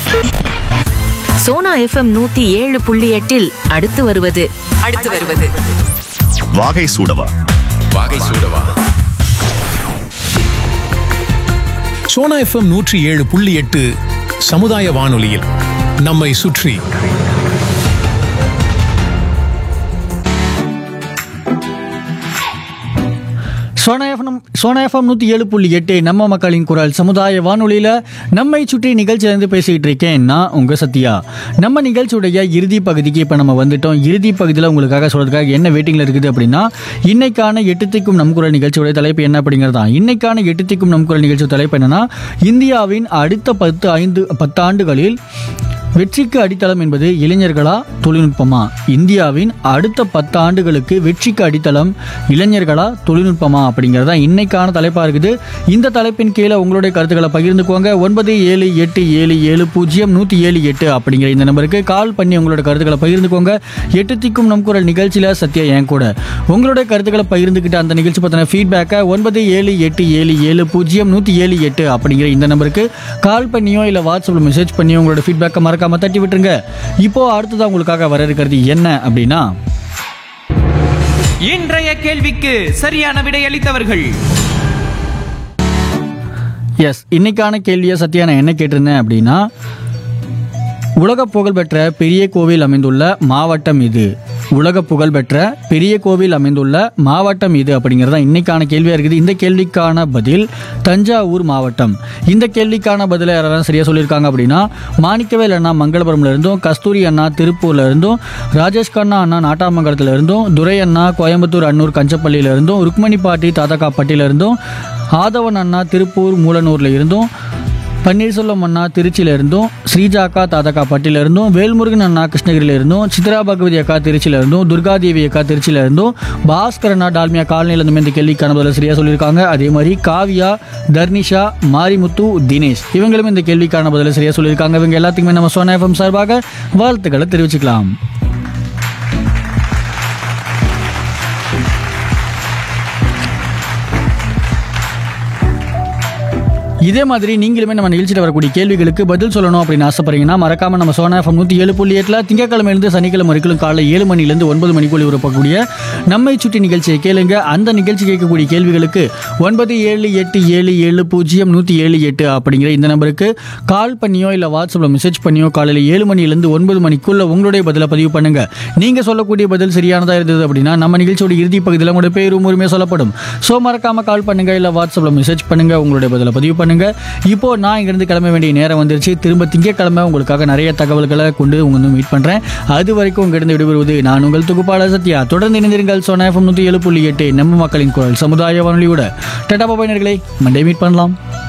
Sona FM நூத்தி ஏழு புள்ளி எட்டில் அடுத்து வருவது அடுத்து வருவது வாகை சூடவா வாகை சூடவா சோனா எஃப்எம் நூற்றி ஏழு புள்ளி எட்டு சமுதாய வானொலியில் நம்மை சுற்றி சோனா எஃப்எம் சோனா எஃப்எம் நூற்றி ஏழு புள்ளி எட்டு நம்ம மக்களின் குரல் சமுதாய வானொலியில் நம்மை சுற்றி நிகழ்ச்சியிலேருந்து பேசிக்கிட்டு இருக்கேன் நான் உங்கள் சத்யா நம்ம நிகழ்ச்சியுடைய இறுதி பகுதிக்கு இப்போ நம்ம வந்துட்டோம் இறுதி பகுதியில் உங்களுக்காக சொல்கிறதுக்காக என்ன வெயிட்டிங்கில் இருக்குது அப்படின்னா இன்னைக்கான எட்டுத்திக்கும் நம் குரல் நிகழ்ச்சியுடைய தலைப்பு என்ன அப்படிங்கிறது தான் இன்னைக்கான எட்டுத்திக்கும் நம் குரல் நிகழ்ச்சி தலைப்பு என்னன்னா இந்தியாவின் அடுத்த பத்து ஐந்து பத்தாண்டுகளில் வெற்றிக்கு அடித்தளம் என்பது இளைஞர்களா தொழில்நுட்பமா இந்தியாவின் அடுத்த பத்து ஆண்டுகளுக்கு வெற்றிக்கு அடித்தளம் இளைஞர்களா தொழில்நுட்பமா அப்படிங்கிறது தான் இன்னைக்கான தலைப்பாக இருக்குது இந்த தலைப்பின் கீழே உங்களுடைய கருத்துக்களை பகிர்ந்துக்கோங்க ஒன்பது ஏழு எட்டு ஏழு ஏழு பூஜ்ஜியம் நூற்றி ஏழு எட்டு அப்படிங்கிற இந்த நம்பருக்கு கால் பண்ணி உங்களோட கருத்துக்களை பகிர்ந்துக்கோங்க எட்டு திக்கும் நம் குரல் நிகழ்ச்சியில் சத்யா என் கூட உங்களுடைய கருத்துக்களை பகிர்ந்துக்கிட்ட அந்த நிகழ்ச்சி பற்றின ஃபீட்பேக்கை ஒன்பது ஏழு எட்டு ஏழு ஏழு பூஜ்ஜியம் நூற்றி ஏழு எட்டு அப்படிங்கிற இந்த நம்பருக்கு கால் பண்ணியோ இல்லை வாட்ஸ்அப்பில் மெசேஜ் பண்ணியோ உங்களோட ஃபீட்பேக்கை மறக்காம தட்டி விட்டுருங்க இப்போ அடுத்ததாக உங்களுக்காக வர இருக்கிறது என்ன அப்படின்னா இன்றைய கேள்விக்கு சரியான விடையளித்தவர்கள் எஸ் இன்னைக்கான கேள்வியை சத்யா நான் என்ன கேட்டிருந்தேன் அப்படின்னா உலக புகழ்பெற்ற பெரிய கோவில் அமைந்துள்ள மாவட்டம் இது உலக புகழ்பெற்ற பெரிய கோவில் அமைந்துள்ள மாவட்டம் இது அப்படிங்கிறது தான் இன்னைக்கான கேள்வியாக இருக்குது இந்த கேள்விக்கான பதில் தஞ்சாவூர் மாவட்டம் இந்த கேள்விக்கான பதிலை யாரெல்லாம் சரியாக சொல்லியிருக்காங்க அப்படின்னா மாணிக்கவேல் அண்ணா மங்களபுரம்ல இருந்தும் கஸ்தூரி அண்ணா திருப்பூர்ல இருந்தும் ராஜேஷ் கண்ணா அண்ணா நாட்டாமங்கலத்துல இருந்தும் துரை அண்ணா கோயம்புத்தூர் அன்னூர் கஞ்சப்பள்ளியில இருந்தும் ருக்மணி பாட்டி தாத்தக்காப்பட்டியில இருந்தும் ஆதவன் அண்ணா திருப்பூர் மூலனூர்ல இருந்தும் பன்னீர்செல்வம் அண்ணா திருச்சியில இருந்தும் ஸ்ரீஜாக்கா தாதகா பட்டியில இருந்தும் வேல்முருகன் அண்ணா கிருஷ்ணகிரியில இருந்தும் சித்ரா பகவதி அக்கா திருச்சியில இருந்தும் துர்காதேவி அக்கா திருச்சியில இருந்தும் பாஸ்கர் அண்ணா டால்மியா காலனியில இருந்தும் இந்த கேள்விக்கான பதில சரியா சொல்லியிருக்காங்க அதே மாதிரி காவியா தர்னிஷா மாரிமுத்து தினேஷ் இவங்களும் இந்த கேள்விக்கான பதில சரியா சொல்லியிருக்காங்க இவங்க எல்லாத்துக்குமே நம்ம சோனா எஃப்எம் சார்பாக வாழ்த்துக்களை தெரிவிச்சுக்கலாம் இதே மாதிரி நீங்களுமே நம்ம நிகழ்ச்சியில் வரக்கூடிய கேள்விகளுக்கு பதில் சொல்லணும் அப்படின்னு ஆசைப்படுறீங்கன்னா மறக்காம நம்ம சோனா எஃப்எம் நூற்றி ஏழு புள்ளி எட்டில் திங்கக்கிழமையிலிருந்து சனிக்கிழமை வரைக்கும் காலைல ஏழு மணிலேருந்து ஒன்பது மணிக்குள் வரப்படக்கூடிய நம்மை சுற்றி நிகழ்ச்சியை கேளுங்க அந்த நிகழ்ச்சி கேட்கக்கூடிய கேள்விகளுக்கு ஒன்பது ஏழு எட்டு ஏழு ஏழு பூஜ்ஜியம் நூற்றி ஏழு எட்டு அப்படிங்கிற இந்த நம்பருக்கு கால் பண்ணியோ இல்லை வாட்ஸ்அப்பில் மெசேஜ் பண்ணியோ காலையில் ஏழு மணிலேருந்து ஒன்பது மணிக்குள்ள உங்களுடைய பதிலை பதிவு பண்ணுங்க நீங்க சொல்லக்கூடிய பதில் சரியானதா இருந்தது அப்படின்னா நம்ம நிகழ்ச்சியோட இறுதி பகுதியில் உங்களுடைய பேரும் உரிமையை சொல்லப்படும் ஸோ மறக்காம கால் பண்ணுங்க இல்லை வாட்ஸ்அப்பில் மெசேஜ் பண்ணுங்க உங்களுடைய பதிலை பதிவு பண்ணுங்க இப்போ நான் இங்கிருந்து கிளம்ப வேண்டிய நேரம் வந்துருச்சு திரும்ப திங்கட்கிழமை உங்களுக்காக நிறைய தகவல்களை கொண்டு உங்க வந்து மீட் பண்றேன் அது வரைக்கும் உங்களிடம் விடுபடுவது நான் உங்கள் தொகுப்பாளர் சத்யா தொடர்ந்து இணைந்திருங்கள் சோனா எஃப்எம் நூற்றி ஏழு புள்ளி எட்டு நம்ம மக்களின் குரல் சமுதாய வானொலியோட டட்டா பாபாயினர்களை மண்டே மீட் பண்ணலாம்